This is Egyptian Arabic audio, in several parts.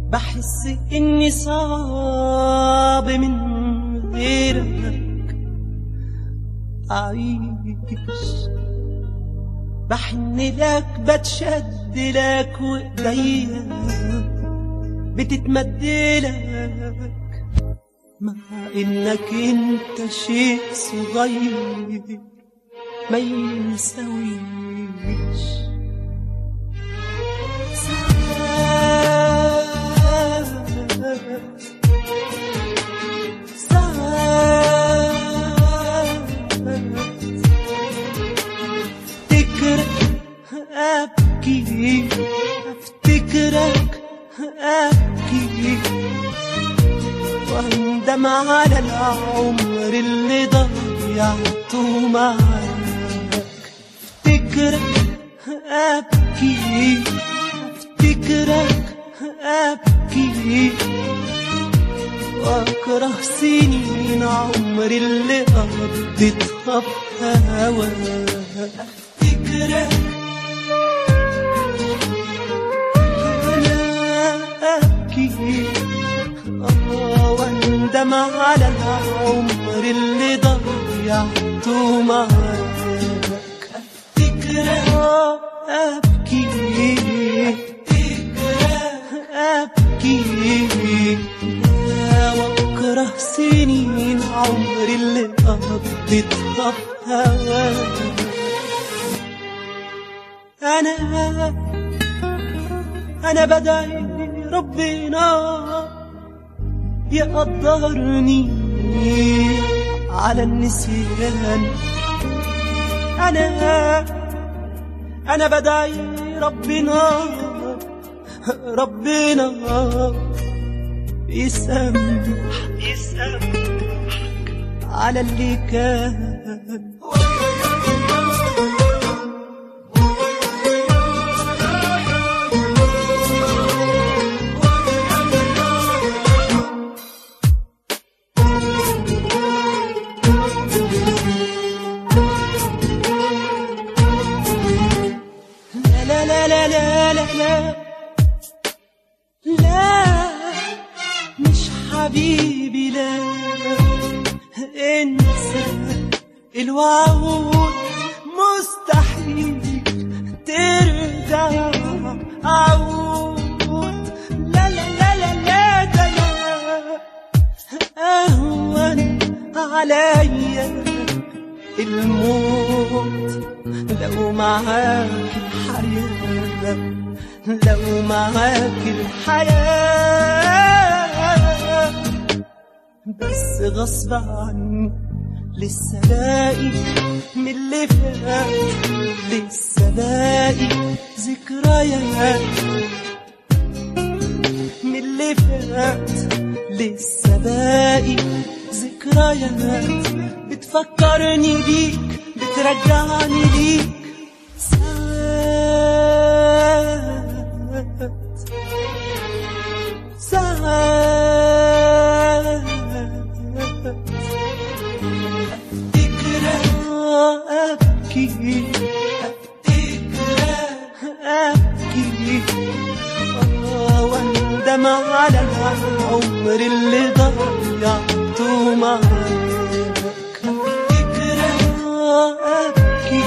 بحس إني صعب من غيرك أعيش بحن لك بتشد لك وإيديا بتتمد لك مع إنك أنت شيء صغير ما يساويش ساعات ساعات افتكرك أبكي افتكرك أبكي واندم على العمر اللي ضيعته معاك افتكرك أبكي افتكرك أبكي واكره سنين عمري اللي قضيتها في هواك افتكرك انا ابكي اه واندم على العمر اللي ضيعته معاك افتكرك اه ابكي افتكرك ابكي واكره سنين عمري اللي قضيتها في هواك انا انا بدعي ربنا يقدرني على النسيان انا انا بدعي ربنا ربنا يسامح يسامح على اللي كان لا لا لا لا لا لا لا مش حبيبي لا انسى الوعود مستحيل ترجع عود لا لا لا لا لا ده لا اهون عليا الموت لو معاك الحياة لو معاك الحياة بس غصب عني لسه باقي من اللي فات لسه باقي ذكريات من اللي فات لسه باقي ذكريات بتفكرني بيك بترجعني ليك ساعات ساعات افتكرك ابكي افتكرك ابكي آه، واندم على العمر اللي ضيعته معاك افتكرك ابكي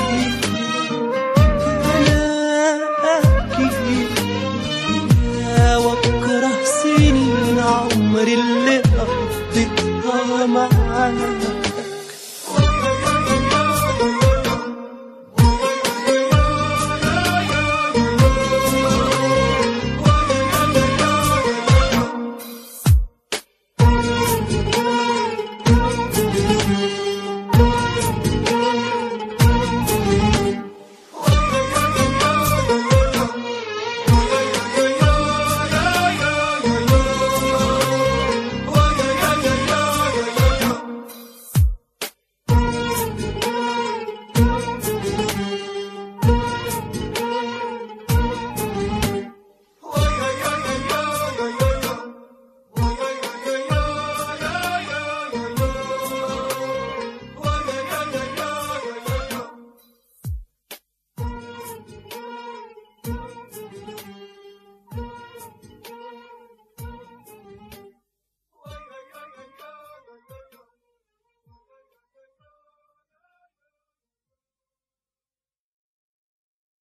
انا ابكي يا واكره سنين عمري اللي قضيتها معاك